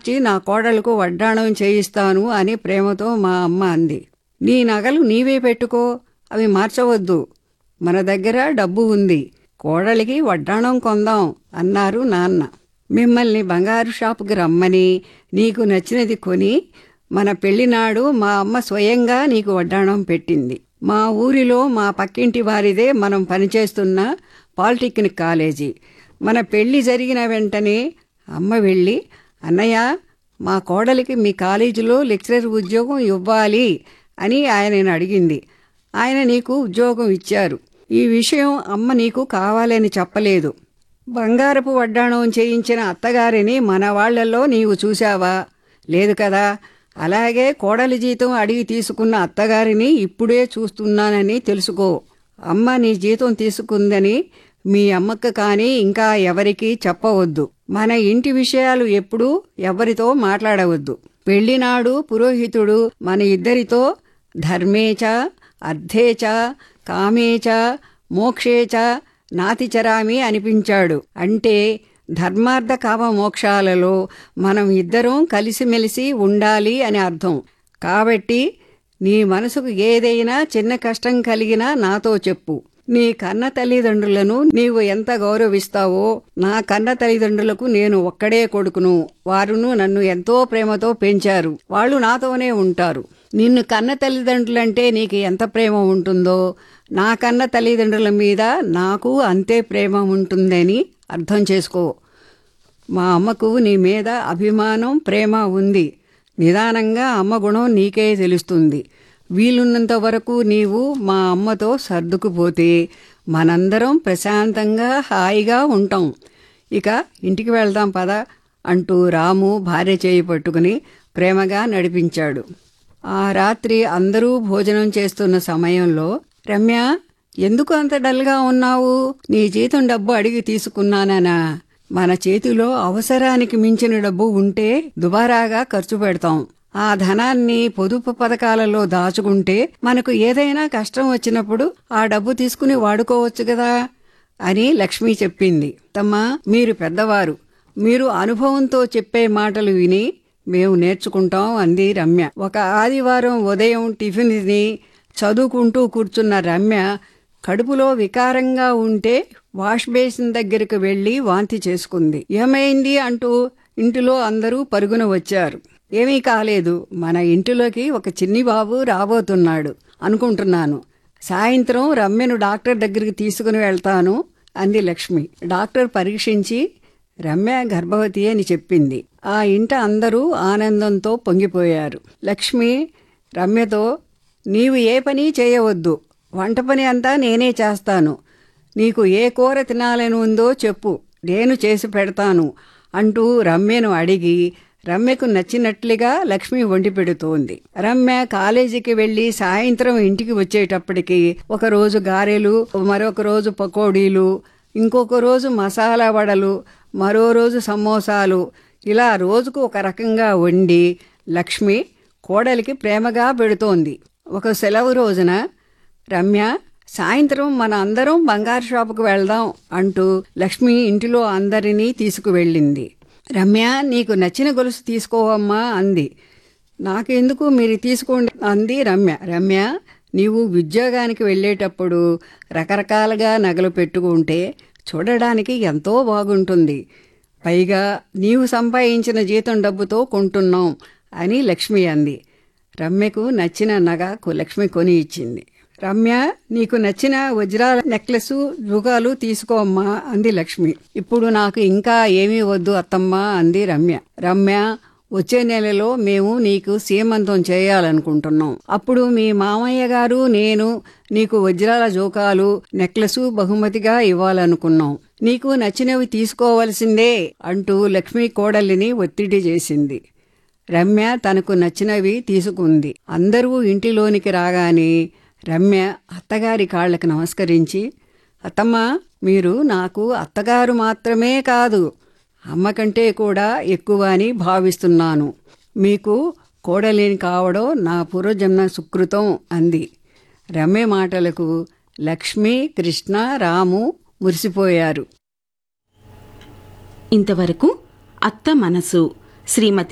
వచ్చి నా కోడలకు వడ్డాణం చేయిస్తాను అని ప్రేమతో మా అమ్మ అంది నీ నగలు నీవే పెట్టుకో అవి మార్చవద్దు మన దగ్గర డబ్బు ఉంది కోడలికి వడ్డాణం కొందాం అన్నారు నాన్న మిమ్మల్ని బంగారు షాపుకి రమ్మని నీకు నచ్చినది కొని మన పెళ్లినాడు మా అమ్మ స్వయంగా నీకు వడ్డాణం పెట్టింది మా ఊరిలో మా పక్కింటి వారిదే మనం పనిచేస్తున్న పాలిటెక్నిక్ కాలేజీ మన పెళ్లి జరిగిన వెంటనే అమ్మ వెళ్ళి అన్నయ్య మా కోడలికి మీ కాలేజీలో లెక్చరర్ ఉద్యోగం ఇవ్వాలి అని ఆయనను అడిగింది ఆయన నీకు ఉద్యోగం ఇచ్చారు ఈ విషయం అమ్మ నీకు కావాలని చెప్పలేదు బంగారపు వడ్డాణం చేయించిన అత్తగారిని మన వాళ్లలో నీవు చూశావా లేదు కదా అలాగే కోడలి జీతం అడిగి తీసుకున్న అత్తగారిని ఇప్పుడే చూస్తున్నానని తెలుసుకో అమ్మ నీ జీతం తీసుకుందని మీ అమ్మకు కానీ ఇంకా ఎవరికీ చెప్పవద్దు మన ఇంటి విషయాలు ఎప్పుడూ ఎవరితో మాట్లాడవద్దు పెళ్లినాడు పురోహితుడు మన ఇద్దరితో ధర్మేచ అర్థేచ కామేచ మోక్షేచ నాతిచరామి అనిపించాడు అంటే ధర్మార్థ కామ మోక్షాలలో మనం ఇద్దరం కలిసిమెలిసి ఉండాలి అని అర్థం కాబట్టి నీ మనసుకు ఏదైనా చిన్న కష్టం కలిగినా నాతో చెప్పు నీ కన్న తల్లిదండ్రులను నీవు ఎంత గౌరవిస్తావో నా కన్న తల్లిదండ్రులకు నేను ఒక్కడే కొడుకును వారును నన్ను ఎంతో ప్రేమతో పెంచారు వాళ్ళు నాతోనే ఉంటారు నిన్ను కన్న తల్లిదండ్రులంటే నీకు ఎంత ప్రేమ ఉంటుందో నా కన్న తల్లిదండ్రుల మీద నాకు అంతే ప్రేమ ఉంటుందని అర్థం చేసుకో మా అమ్మకు నీ మీద అభిమానం ప్రేమ ఉంది నిదానంగా అమ్మ గుణం నీకే తెలుస్తుంది వీలున్నంత వరకు నీవు మా అమ్మతో సర్దుకుపోతే మనందరం ప్రశాంతంగా హాయిగా ఉంటాం ఇక ఇంటికి వెళ్దాం పద అంటూ రాము భార్య చేయి పట్టుకుని ప్రేమగా నడిపించాడు ఆ రాత్రి అందరూ భోజనం చేస్తున్న సమయంలో రమ్య ఎందుకు అంత డల్గా ఉన్నావు నీ జీతం డబ్బు అడిగి తీసుకున్నానా మన చేతిలో అవసరానికి మించిన డబ్బు ఉంటే దుబారాగా ఖర్చు పెడతాం ఆ ధనాన్ని పొదుపు పథకాలలో దాచుకుంటే మనకు ఏదైనా కష్టం వచ్చినప్పుడు ఆ డబ్బు తీసుకుని వాడుకోవచ్చు కదా అని లక్ష్మి చెప్పింది తమ్మా మీరు పెద్దవారు మీరు అనుభవంతో చెప్పే మాటలు విని మేము నేర్చుకుంటాం అంది రమ్య ఒక ఆదివారం ఉదయం టిఫిన్ తిని చదువుకుంటూ కూర్చున్న రమ్య కడుపులో వికారంగా ఉంటే వాష్ బేసిన్ దగ్గరకు వెళ్లి వాంతి చేసుకుంది ఏమైంది అంటూ ఇంటిలో అందరూ పరుగున వచ్చారు ఏమీ కాలేదు మన ఇంటిలోకి ఒక చిన్ని బాబు రాబోతున్నాడు అనుకుంటున్నాను సాయంత్రం రమ్యను డాక్టర్ దగ్గరికి తీసుకుని వెళ్తాను అంది లక్ష్మి డాక్టర్ పరీక్షించి రమ్య గర్భవతి అని చెప్పింది ఆ ఇంట అందరూ ఆనందంతో పొంగిపోయారు లక్ష్మి రమ్యతో నీవు ఏ పని చేయవద్దు వంట పని అంతా నేనే చేస్తాను నీకు ఏ కూర తినాలని ఉందో చెప్పు నేను చేసి పెడతాను అంటూ రమ్యను అడిగి రమ్యకు నచ్చినట్లుగా లక్ష్మి వండి పెడుతోంది రమ్య కాలేజీకి వెళ్లి సాయంత్రం ఇంటికి వచ్చేటప్పటికి ఒక రోజు గారెలు మరొక రోజు పకోడీలు ఇంకొక రోజు మసాలా వడలు మరో రోజు సమోసాలు ఇలా రోజుకు ఒక రకంగా వండి లక్ష్మి కోడలికి ప్రేమగా పెడుతోంది ఒక సెలవు రోజున రమ్య సాయంత్రం మన అందరం బంగారు షాపుకు వెళ్దాం అంటూ లక్ష్మి ఇంటిలో అందరినీ తీసుకువెళ్ళింది రమ్య నీకు నచ్చిన గొలుసు తీసుకోవమ్మా అంది నాకెందుకు మీరు తీసుకోండి అంది రమ్య రమ్య నీవు ఉద్యోగానికి వెళ్ళేటప్పుడు రకరకాలుగా నగలు పెట్టుకుంటే చూడడానికి ఎంతో బాగుంటుంది పైగా నీవు సంపాదించిన జీతం డబ్బుతో కొంటున్నాం అని లక్ష్మి అంది రమ్యకు నచ్చిన నగ లక్ష్మి కొని ఇచ్చింది రమ్య నీకు నచ్చిన వజ్రాల నెక్లెస్ జుగాలు తీసుకోమ్మా అంది లక్ష్మి ఇప్పుడు నాకు ఇంకా ఏమీ వద్దు అత్తమ్మ అంది రమ్య రమ్య వచ్చే నెలలో మేము నీకు సీమంతం చేయాలనుకుంటున్నాం అప్పుడు మీ మామయ్య గారు నేను నీకు వజ్రాల జోకాలు నెక్లెస్ బహుమతిగా ఇవ్వాలనుకున్నాం నీకు నచ్చినవి తీసుకోవలసిందే అంటూ లక్ష్మి కోడలిని ఒత్తిడి చేసింది రమ్య తనకు నచ్చినవి తీసుకుంది అందరూ ఇంటిలోనికి రాగానే రమ్య అత్తగారి కాళ్లకు నమస్కరించి అత్తమ్మ మీరు నాకు అత్తగారు మాత్రమే కాదు అమ్మ కంటే కూడా ఎక్కువ అని భావిస్తున్నాను మీకు కోడలేని కావడం నా పూర్వజన్మ సుకృతం అంది రమ్య మాటలకు లక్ష్మి కృష్ణ రాము మురిసిపోయారు ఇంతవరకు అత్త మనసు శ్రీమతి